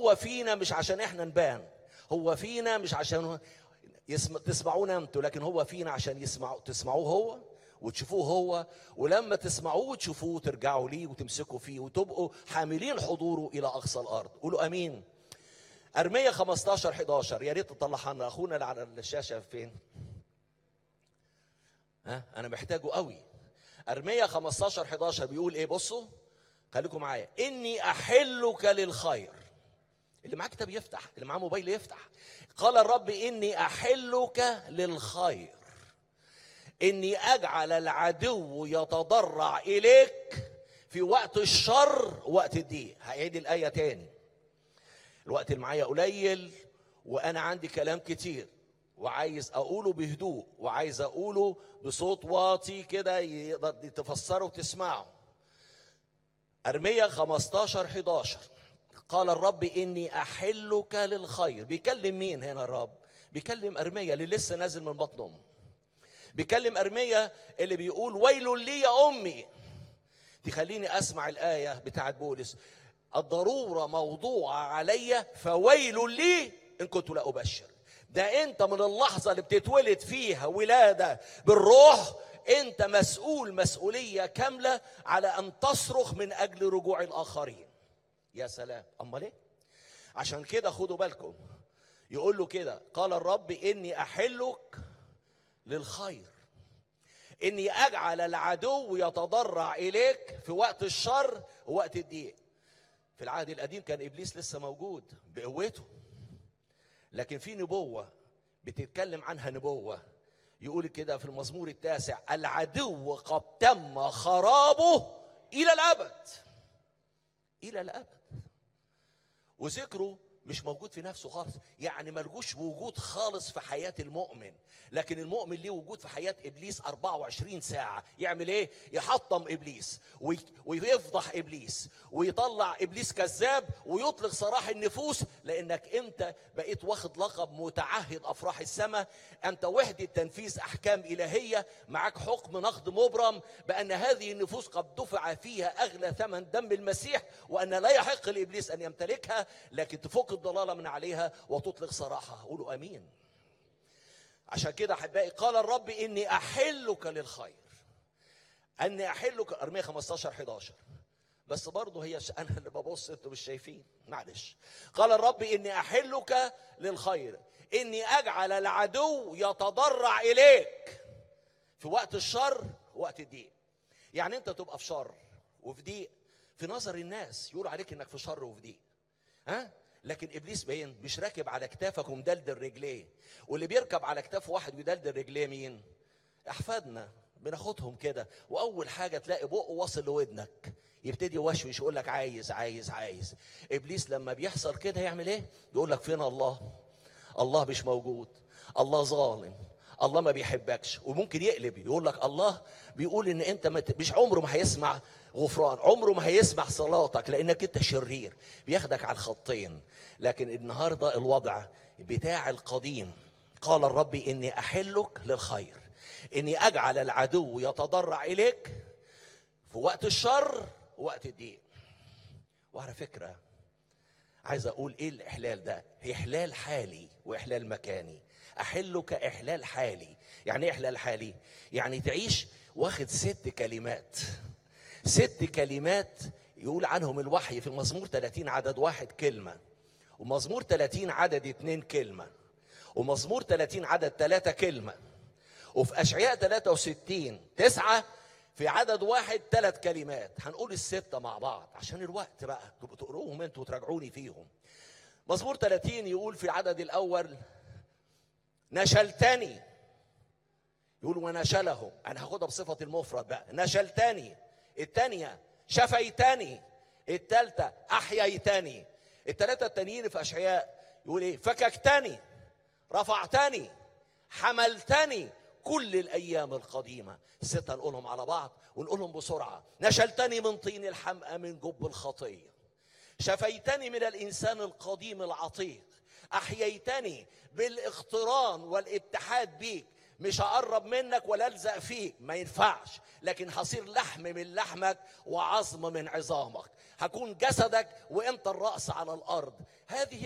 هو فينا مش عشان احنا نبان هو فينا مش عشان يسم... تسمعونا انتوا لكن هو فينا عشان يسمعوا تسمعوه هو وتشوفوه هو ولما تسمعوه وتشوفوه ترجعوا ليه وتمسكوا فيه وتبقوا حاملين حضوره الى اقصى الارض قولوا امين ارميه 15 11 يا ريت تطلعها لنا اخونا اللي على الشاشه فين ها انا محتاجه قوي ارميه 15 11 بيقول ايه بصوا خليكم معايا اني احلك للخير اللي معاه كتاب يفتح اللي معاه موبايل يفتح قال الرب اني احلك للخير اني اجعل العدو يتضرع اليك في وقت الشر وقت الضيق هعيد الايه تاني الوقت اللي معايا قليل وانا عندي كلام كتير وعايز اقوله بهدوء وعايز اقوله بصوت واطي كده يقدر تفسره وتسمعه ارميه 15 11 قال الرب اني احلك للخير بيكلم مين هنا الرب بيكلم ارميه اللي لسه نازل من بطن امه بيكلم ارميه اللي بيقول ويل لي يا امي تخليني اسمع الايه بتاعت بولس الضروره موضوعه علي فويل لي ان كنت لا ابشر ده انت من اللحظه اللي بتتولد فيها ولاده بالروح انت مسؤول مسؤوليه كامله على ان تصرخ من اجل رجوع الاخرين يا سلام امال ايه عشان كده خدوا بالكم يقول له كده قال الرب اني احلك للخير اني اجعل العدو يتضرع اليك في وقت الشر ووقت الضيق في العهد القديم كان ابليس لسه موجود بقوته لكن في نبوه بتتكلم عنها نبوه يقول كده في المزمور التاسع العدو قد تم خرابه الى الابد الى الابد وذكره مش موجود في نفسه خالص يعني ملجوش وجود خالص في حياة المؤمن لكن المؤمن ليه وجود في حياة إبليس 24 ساعة يعمل إيه يحطم إبليس وي- ويفضح إبليس ويطلع إبليس كذاب ويطلق سراح النفوس لأنك أنت بقيت واخد لقب متعهد أفراح السماء أنت وحدة تنفيذ أحكام إلهية معك حكم نقد مبرم بأن هذه النفوس قد دفع فيها أغلى ثمن دم المسيح وأن لا يحق لإبليس أن يمتلكها لكن تفك الضلالة من عليها وتطلق سراحها قولوا أمين عشان كده أحبائي قال الرب إني أحلك للخير أني أحلك أرمية 15 11 بس برضه هي ش- أنا اللي ببص أنتوا مش شايفين معلش قال الرب إني أحلك للخير إني أجعل العدو يتضرع إليك في وقت الشر وقت الضيق يعني أنت تبقى في شر وفي ضيق في نظر الناس يقول عليك إنك في شر وفي ضيق ها لكن ابليس باين مش راكب على كتافك ومدلدل رجليه واللي بيركب على كتاف واحد ويدلدل رجليه مين احفادنا بناخدهم كده واول حاجه تلاقي بقه واصل لودنك يبتدي يوشوش يقول لك عايز عايز عايز ابليس لما بيحصل كده يعمل ايه يقول لك فين الله الله مش موجود الله ظالم الله ما بيحبكش وممكن يقلب يقول لك الله بيقول ان انت ما ت- مش عمره ما هيسمع غفران عمره ما هيسمع صلاتك لانك انت شرير بياخدك على الخطين لكن النهارده الوضع بتاع القديم قال الرب اني احلك للخير اني اجعل العدو يتضرع اليك في وقت الشر ووقت الضيق وعلى فكره عايز اقول ايه الاحلال ده احلال حالي واحلال مكاني احلك احلال حالي يعني ايه احلال حالي يعني تعيش واخد ست كلمات ست كلمات يقول عنهم الوحي في مزمور 30 عدد واحد كلمه ومزمور 30 عدد اتنين كلمه ومزمور 30 عدد ثلاثة كلمه وفي اشعياء 63 تسعة في عدد واحد ثلاث كلمات هنقول الستة مع بعض عشان الوقت بقى تبقوا تقروهم انتوا وتراجعوني فيهم مزمور 30 يقول في العدد الأول نشلتني يقول ونشله أنا هاخدها بصفة المفرد بقى نشلتني الثانية شفيتني الثالثة أحييتني الثلاثة التانيين في أشعياء يقول إيه فككتني رفعتني حملتني كل الايام القديمه السته نقولهم على بعض ونقولهم بسرعه نشلتني من طين الحمأة من جب الخطيه شفيتني من الانسان القديم العتيق احييتني بالاقتران والاتحاد بيك مش هقرب منك ولا الزق فيك ما ينفعش لكن هصير لحم من لحمك وعظم من عظامك هكون جسدك وانت الراس على الارض هذه